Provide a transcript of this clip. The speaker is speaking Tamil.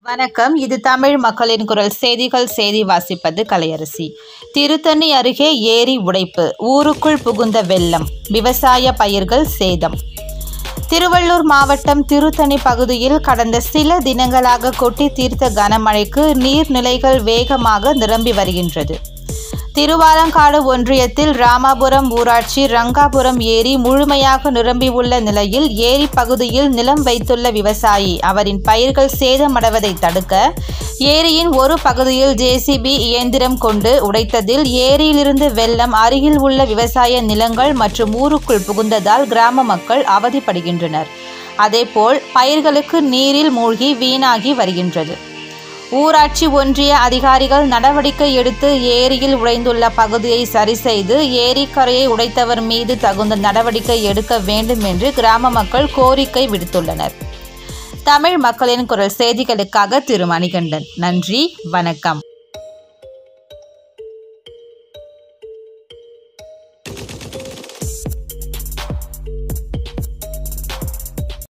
வணக்கம் இது தமிழ் மக்களின் குரல் செய்திகள் செய்தி வாசிப்பது கலையரசி திருத்தணி அருகே ஏரி உடைப்பு ஊருக்குள் புகுந்த வெள்ளம் விவசாய பயிர்கள் சேதம் திருவள்ளூர் மாவட்டம் திருத்தணி பகுதியில் கடந்த சில தினங்களாக கொட்டி தீர்த்த கனமழைக்கு நீர்நிலைகள் வேகமாக நிரம்பி வருகின்றது திருவாலங்காடு ஒன்றியத்தில் ராமாபுரம் ஊராட்சி ரங்காபுரம் ஏரி முழுமையாக நிரம்பியுள்ள நிலையில் ஏரி பகுதியில் நிலம் வைத்துள்ள விவசாயி அவரின் பயிர்கள் சேதமடைவதை தடுக்க ஏரியின் ஒரு பகுதியில் ஜேசிபி இயந்திரம் கொண்டு உடைத்ததில் ஏரியிலிருந்து வெள்ளம் அருகில் உள்ள விவசாய நிலங்கள் மற்றும் ஊருக்குள் புகுந்ததால் கிராம மக்கள் அவதிப்படுகின்றனர் அதேபோல் பயிர்களுக்கு நீரில் மூழ்கி வீணாகி வருகின்றது ஊராட்சி ஒன்றிய அதிகாரிகள் நடவடிக்கை எடுத்து ஏரியில் உடைந்துள்ள பகுதியை சரி செய்து ஏரிக்கரையை உடைத்தவர் மீது தகுந்த நடவடிக்கை எடுக்க வேண்டும் என்று கிராம மக்கள் கோரிக்கை விடுத்துள்ளனர் தமிழ் மக்களின் குரல் செய்திகளுக்காக திரு மணிகண்டன் நன்றி வணக்கம்